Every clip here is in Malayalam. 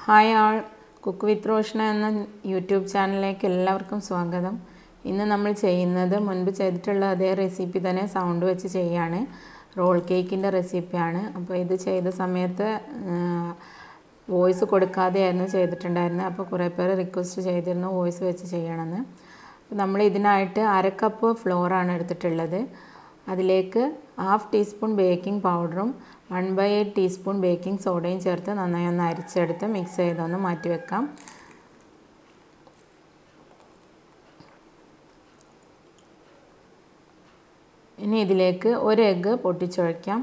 ഹായ് ആൾ കുക്ക് വിത്ത് റോഷന എന്ന യൂട്യൂബ് ചാനലിലേക്ക് എല്ലാവർക്കും സ്വാഗതം ഇന്ന് നമ്മൾ ചെയ്യുന്നത് മുൻപ് ചെയ്തിട്ടുള്ള അതേ റെസിപ്പി തന്നെ സൗണ്ട് വെച്ച് ചെയ്യാണ് റോൾ കേക്കിൻ്റെ റെസിപ്പിയാണ് അപ്പോൾ ഇത് ചെയ്ത സമയത്ത് വോയിസ് കൊടുക്കാതെയായിരുന്നു ചെയ്തിട്ടുണ്ടായിരുന്നത് അപ്പോൾ കുറേ പേര് റിക്വസ്റ്റ് ചെയ്തിരുന്നു വോയിസ് വെച്ച് ചെയ്യണമെന്ന് അപ്പോൾ നമ്മൾ ഇതിനായിട്ട് അര കപ്പ് ഫ്ലോറാണ് എടുത്തിട്ടുള്ളത് അതിലേക്ക് ഹാഫ് ടീസ്പൂൺ ബേക്കിംഗ് പൗഡറും one by eight teaspoon baking സോഡയും ചേർത്ത് നന്നായി ഒന്ന് അരിച്ചെടുത്ത് മിക്സ് ചെയ്തൊന്ന് മാറ്റി വെക്കാം ഇനി ഇതിലേക്ക് ഒരു എഗ്ഗ് പൊട്ടിച്ചൊഴിക്കാം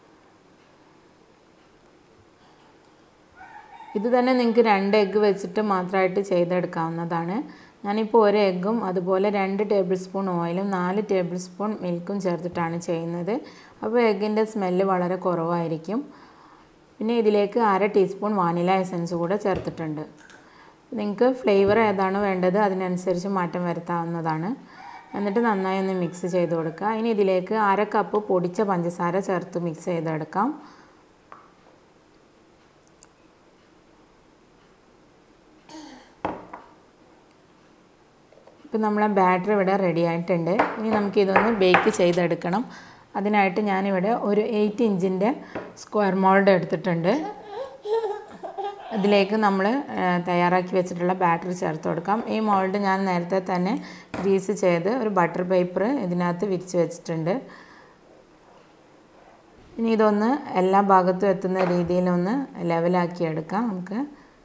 ഇത് തന്നെ നിങ്ങൾക്ക് രണ്ട് എഗ്ഗ് വെച്ചിട്ട് മാത്രമായിട്ട് ചെയ്തെടുക്കാവുന്നതാണ് ഞാനിപ്പോൾ ഒരു എഗ്ഗും അതുപോലെ രണ്ട് ടേബിൾ സ്പൂൺ ഓയിലും നാല് ടേബിൾ സ്പൂൺ മിൽക്കും ചേർത്തിട്ടാണ് ചെയ്യുന്നത് അപ്പോൾ എഗ്ഗിൻ്റെ സ്മെല്ല് വളരെ കുറവായിരിക്കും പിന്നെ ഇതിലേക്ക് അര ടീസ്പൂൺ വാനില എസൻസ് കൂടെ ചേർത്തിട്ടുണ്ട് നിങ്ങൾക്ക് ഫ്ലേവർ ഏതാണ് വേണ്ടത് അതിനനുസരിച്ച് മാറ്റം വരുത്താവുന്നതാണ് എന്നിട്ട് നന്നായി ഒന്ന് മിക്സ് ചെയ്ത് കൊടുക്കുക ഇനി ഇതിലേക്ക് അര കപ്പ് പൊടിച്ച പഞ്ചസാര ചേർത്ത് മിക്സ് ചെയ്തെടുക്കാം ഇപ്പം നമ്മളെ ബാറ്റർ ഇവിടെ റെഡി ആയിട്ടുണ്ട് ഇനി നമുക്കിതൊന്ന് ബേക്ക് ചെയ്തെടുക്കണം അതിനായിട്ട് ഞാനിവിടെ ഒരു എയ്റ്റ് ഇഞ്ചിൻ്റെ സ്ക്വയർ മോൾഡ് എടുത്തിട്ടുണ്ട് ഇതിലേക്ക് നമ്മൾ തയ്യാറാക്കി വെച്ചിട്ടുള്ള ബാറ്റർ ചേർത്ത് കൊടുക്കാം ഈ മോൾഡ് ഞാൻ നേരത്തെ തന്നെ ഗ്രീസ് ചെയ്ത് ഒരു ബട്ടർ പേപ്പർ ഇതിനകത്ത് വിരിച്ച് വെച്ചിട്ടുണ്ട് ഇനി ഇതൊന്ന് എല്ലാ ഭാഗത്തും എത്തുന്ന രീതിയിലൊന്ന് ലെവലാക്കി എടുക്കാം നമുക്ക്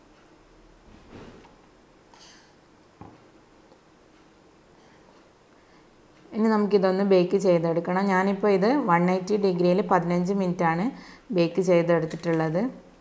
ഇനി നമുക്കിതൊന്ന് ബേക്ക് ചെയ്തെടുക്കണം ഞാനിപ്പോൾ ഇത് വൺ എയ്റ്റി ഡിഗ്രിയിൽ പതിനഞ്ച് മിനിറ്റാണ് ബേക്ക് ചെയ്തെടുത്തിട്ടുള്ളത്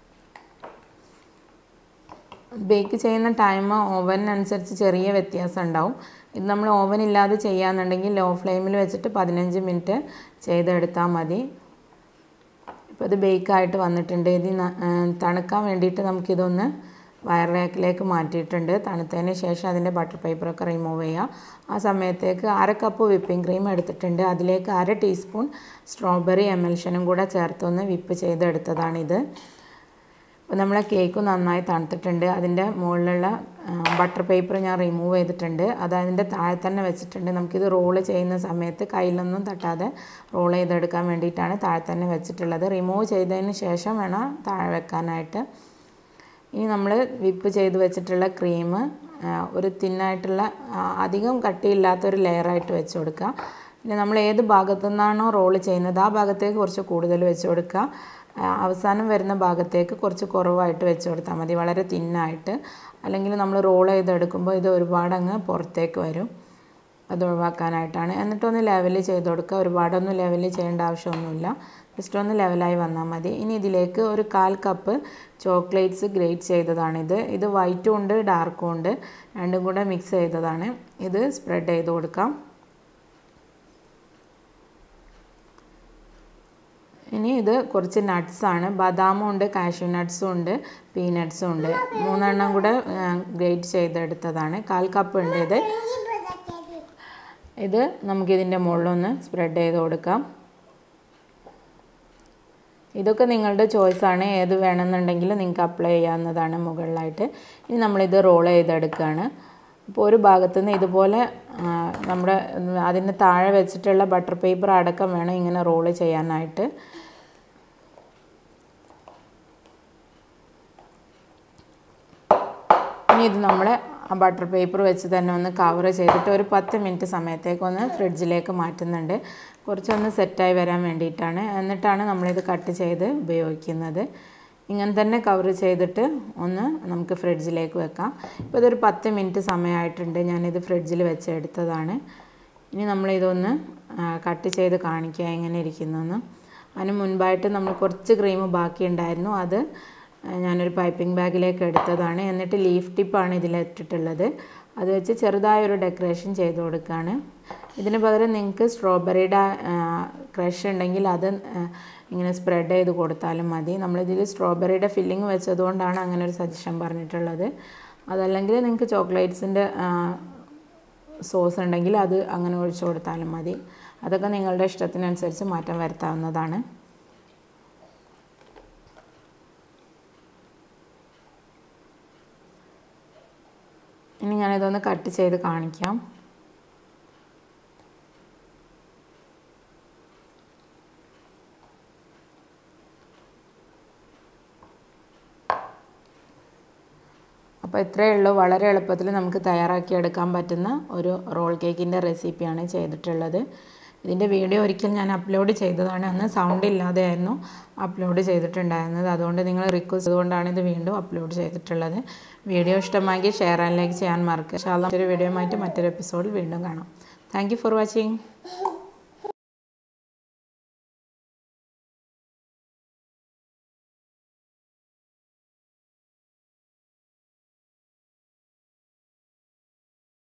ബേക്ക് ചെയ്യുന്ന ടൈം ഓവനനുസരിച്ച് ചെറിയ വ്യത്യാസം ഉണ്ടാവും ഇത് നമ്മൾ ഓവൻ ഇല്ലാതെ ചെയ്യാന്നുണ്ടെങ്കിൽ ലോ ഫ്ലെയിമിൽ വെച്ചിട്ട് പതിനഞ്ച് മിനിറ്റ് ചെയ്തെടുത്താൽ മതി ഇപ്പോൾ ഇത് ബേക്കായിട്ട് വന്നിട്ടുണ്ട് ഇത് തണുക്കാൻ വേണ്ടിയിട്ട് നമുക്കിതൊന്ന് വയർ റാക്കിലേക്ക് മാറ്റിയിട്ടുണ്ട് തണുത്തതിന് ശേഷം അതിൻ്റെ ബട്ടർ പേപ്പറൊക്കെ റിമൂവ് ചെയ്യുക ആ സമയത്തേക്ക് അര കപ്പ് വിപ്പിംഗ് ക്രീം എടുത്തിട്ടുണ്ട് അതിലേക്ക് അര ടീസ്പൂൺ സ്ട്രോബെറി എമൽഷനും കൂടെ ചേർത്തൊന്ന് വിപ്പ് ചെയ്തെടുത്തതാണിത് അപ്പോൾ നമ്മളെ കേക്ക് നന്നായി തണുത്തിട്ടുണ്ട് അതിൻ്റെ മുകളിലുള്ള ബട്ടർ പേപ്പർ ഞാൻ റിമൂവ് ചെയ്തിട്ടുണ്ട് അത് അതിൻ്റെ താഴെ തന്നെ വെച്ചിട്ടുണ്ട് നമുക്കിത് റോള് ചെയ്യുന്ന സമയത്ത് കയ്യിലൊന്നും തട്ടാതെ റോൾ ചെയ്തെടുക്കാൻ വേണ്ടിയിട്ടാണ് താഴെ തന്നെ വെച്ചിട്ടുള്ളത് റിമൂവ് ചെയ്തതിന് ശേഷം വേണം താഴെ വെക്കാനായിട്ട് ഇനി നമ്മൾ വിപ്പ് ചെയ്ത് വെച്ചിട്ടുള്ള ക്രീം ഒരു തിന്നായിട്ടുള്ള അധികം കട്ടിയില്ലാത്തൊരു ലെയറായിട്ട് വെച്ച് കൊടുക്കുക പിന്നെ നമ്മൾ ഏത് ഭാഗത്തു നിന്നാണോ റോൾ ചെയ്യുന്നത് ആ ഭാഗത്തേക്ക് കുറച്ച് കൂടുതൽ വെച്ച് കൊടുക്കുക അവസാനം വരുന്ന ഭാഗത്തേക്ക് കുറച്ച് കുറവായിട്ട് വെച്ച് കൊടുത്താൽ മതി വളരെ തിന്നായിട്ട് അല്ലെങ്കിൽ നമ്മൾ റോൾ ചെയ്തെടുക്കുമ്പോൾ ഇത് ഒരുപാട് അങ്ങ് പുറത്തേക്ക് വരും അത് ഒഴിവാക്കാനായിട്ടാണ് എന്നിട്ടൊന്ന് ലെവൽ ചെയ്ത് കൊടുക്കുക ഒരുപാടൊന്നും ലെവൽ ചെയ്യേണ്ട ആവശ്യമൊന്നുമില്ല ജസ്റ്റ് ഒന്ന് ലെവലായി വന്നാൽ മതി ഇനി ഇതിലേക്ക് ഒരു കാൽ കപ്പ് ചോക്ലേറ്റ്സ് ഗ്രേറ്റ് ചെയ്തതാണിത് ഇത് വൈറ്റും ഉണ്ട് ഡാർക്കും ഉണ്ട് രണ്ടും കൂടെ മിക്സ് ചെയ്തതാണ് ഇത് സ്പ്രെഡ് ചെയ്ത് കൊടുക്കാം ഇനി ഇത് കുറച്ച് നട്ട്സാണ് ബദാമും ഉണ്ട് കാഷ്യൂ നട്ട്സും ഉണ്ട് പീനട്ട്സും ഉണ്ട് മൂന്നെണ്ണം കൂടെ ഗ്രേറ്റ് ചെയ്തെടുത്തതാണ് കാൽ കപ്പ് ഉണ്ട് ഇത് ഇത് നമുക്കിതിൻ്റെ മുകളിലൊന്ന് സ്പ്രെഡ് ചെയ്ത് കൊടുക്കാം ഇതൊക്കെ നിങ്ങളുടെ ചോയ്സാണ് ഏത് വേണമെന്നുണ്ടെങ്കിൽ നിങ്ങൾക്ക് അപ്ലൈ ചെയ്യാവുന്നതാണ് മുകളിലായിട്ട് ഇനി നമ്മളിത് റോൾ ചെയ്തെടുക്കുകയാണ് അപ്പോൾ ഒരു ഭാഗത്തു നിന്ന് ഇതുപോലെ നമ്മുടെ അതിന് താഴെ വെച്ചിട്ടുള്ള ബട്ടർ പേപ്പർ അടക്കം വേണം ഇങ്ങനെ റോൾ ചെയ്യാനായിട്ട് ഇനി ഇത് നമ്മൾ ആ ബട്ടർ പേപ്പർ വെച്ച് തന്നെ ഒന്ന് കവർ ചെയ്തിട്ട് ഒരു പത്ത് മിനിറ്റ് സമയത്തേക്ക് ഒന്ന് ഫ്രിഡ്ജിലേക്ക് മാറ്റുന്നുണ്ട് കുറച്ചൊന്ന് സെറ്റായി വരാൻ വേണ്ടിയിട്ടാണ് എന്നിട്ടാണ് നമ്മളിത് കട്ട് ചെയ്ത് ഉപയോഗിക്കുന്നത് ഇങ്ങനെ തന്നെ കവർ ചെയ്തിട്ട് ഒന്ന് നമുക്ക് ഫ്രിഡ്ജിലേക്ക് വെക്കാം ഇപ്പോൾ ഇതൊരു പത്ത് മിനിറ്റ് സമയമായിട്ടുണ്ട് ഞാനിത് ഫ്രിഡ്ജിൽ വെച്ച് എടുത്തതാണ് ഇനി നമ്മളിതൊന്ന് കട്ട് ചെയ്ത് കാണിക്കുക എങ്ങനെ ഇരിക്കുന്നതെന്ന് അതിന് മുൻപായിട്ട് നമ്മൾ കുറച്ച് ക്രീം ബാക്കി ഉണ്ടായിരുന്നു അത് ഞാനൊരു പൈപ്പിംഗ് ബാഗിലേക്ക് എടുത്തതാണ് എന്നിട്ട് ലീഫ് ടിപ്പാണ് ഇതിലിട്ടിട്ടുള്ളത് അത് വെച്ച് ചെറുതായൊരു ഡെക്കറേഷൻ ചെയ്ത് കൊടുക്കുകയാണ് ഇതിന് പകരം നിങ്ങൾക്ക് സ്ട്രോബെറിയുടെ ക്രഷ് ഉണ്ടെങ്കിൽ അത് ഇങ്ങനെ സ്പ്രെഡ് ചെയ്ത് കൊടുത്താലും മതി നമ്മളിതിൽ സ്ട്രോബെറിയുടെ ഫില്ലിങ് വെച്ചതുകൊണ്ടാണ് അങ്ങനെ ഒരു സജഷൻ പറഞ്ഞിട്ടുള്ളത് അതല്ലെങ്കിൽ നിങ്ങൾക്ക് ചോക്ലേറ്റ്സിൻ്റെ സോസ് ഉണ്ടെങ്കിൽ അത് അങ്ങനെ ഒഴിച്ചു കൊടുത്താലും മതി അതൊക്കെ നിങ്ങളുടെ ഇഷ്ടത്തിനനുസരിച്ച് മാറ്റം വരുത്താവുന്നതാണ് ഇനി ഞാനിതൊന്ന് കട്ട് ചെയ്ത് കാണിക്കാം അപ്പോൾ ഇത്രയേ ഉള്ളൂ വളരെ എളുപ്പത്തിൽ നമുക്ക് തയ്യാറാക്കി എടുക്കാൻ പറ്റുന്ന ഒരു റോൾ കേക്കിൻ്റെ റെസിപ്പിയാണ് ചെയ്തിട്ടുള്ളത് ഇതിൻ്റെ വീഡിയോ ഒരിക്കൽ ഞാൻ അപ്ലോഡ് ചെയ്തതാണ് അന്ന് സൗണ്ട് ഇല്ലാതെയായിരുന്നു അപ്ലോഡ് ചെയ്തിട്ടുണ്ടായിരുന്നത് അതുകൊണ്ട് നിങ്ങൾ റിക്വസ്റ്റ് അതുകൊണ്ടാണ് ഇത് വീണ്ടും അപ്ലോഡ് ചെയ്തിട്ടുള്ളത് വീഡിയോ ഇഷ്ടമാക്കി ഷെയർ ആൻഡ് ലൈക്ക് ചെയ്യാൻ മറക്കുക മറ്റൊരു വീഡിയോയുമായിട്ട് മറ്റൊരു എപ്പിസോഡിൽ വീണ്ടും കാണാം താങ്ക് ഫോർ വാച്ചിങ്